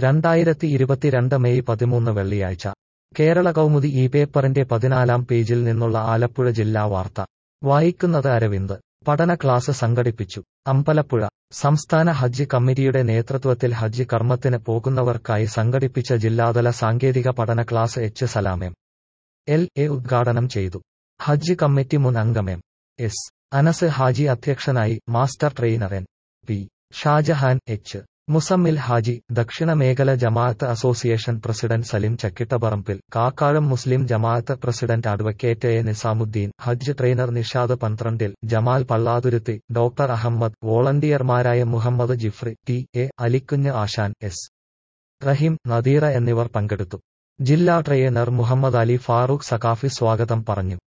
രണ്ടായിരത്തി ഇരുപത്തിരണ്ട് മെയ് പതിമൂന്ന് വെള്ളിയാഴ്ച കേരള കൗമുദി ഈ പേപ്പറിന്റെ പതിനാലാം പേജിൽ നിന്നുള്ള ആലപ്പുഴ ജില്ലാ വാർത്ത വായിക്കുന്നത് അരവിന്ദ് പഠന ക്ലാസ് സംഘടിപ്പിച്ചു അമ്പലപ്പുഴ സംസ്ഥാന ഹജ്ജ് കമ്മിറ്റിയുടെ നേതൃത്വത്തിൽ ഹജ്ജ് കർമ്മത്തിന് പോകുന്നവർക്കായി സംഘടിപ്പിച്ച ജില്ലാതല സാങ്കേതിക പഠന class H Salam M L A ഉദ്ഘാടനം ചെയ്തു ഹജ്ജ് കമ്മിറ്റി മുൻ അംഗം എം എസ് അനസ് ഹാജി അധ്യക്ഷനായി master trainer N P Shajahan H Musammil Haji ദക്ഷിണ മേഖല ജമാഅത്ത് അസോസിയേഷൻ പ്രസിഡന്റ് സലിം ചക്കിട്ടപറമ്പിൽ കാക്കാഴം മുസ്ലിം ജമാഅത്ത് പ്രസിഡന്റ് അഡ്വക്കേറ്റ് എ നിസാമുദ്ദീൻ ഹജ്ജ് ട്രെയിനർ നിഷാദ് പന്ത്രണ്ടിൽ ജമാൽ പള്ളാതുരുത്തി ഡോക്ടർ അഹമ്മദ് വോളണ്ടിയർമാരായ Muhammad Jifri T A Alikunju Asan S Rahim Nadeera എന്നിവർ പങ്കെടുത്തു ജില്ലാ ട്രെയിനർ മുഹമ്മദ് അലി ഫാറൂഖ് സഖാഫി സ്വാഗതം പറഞ്ഞു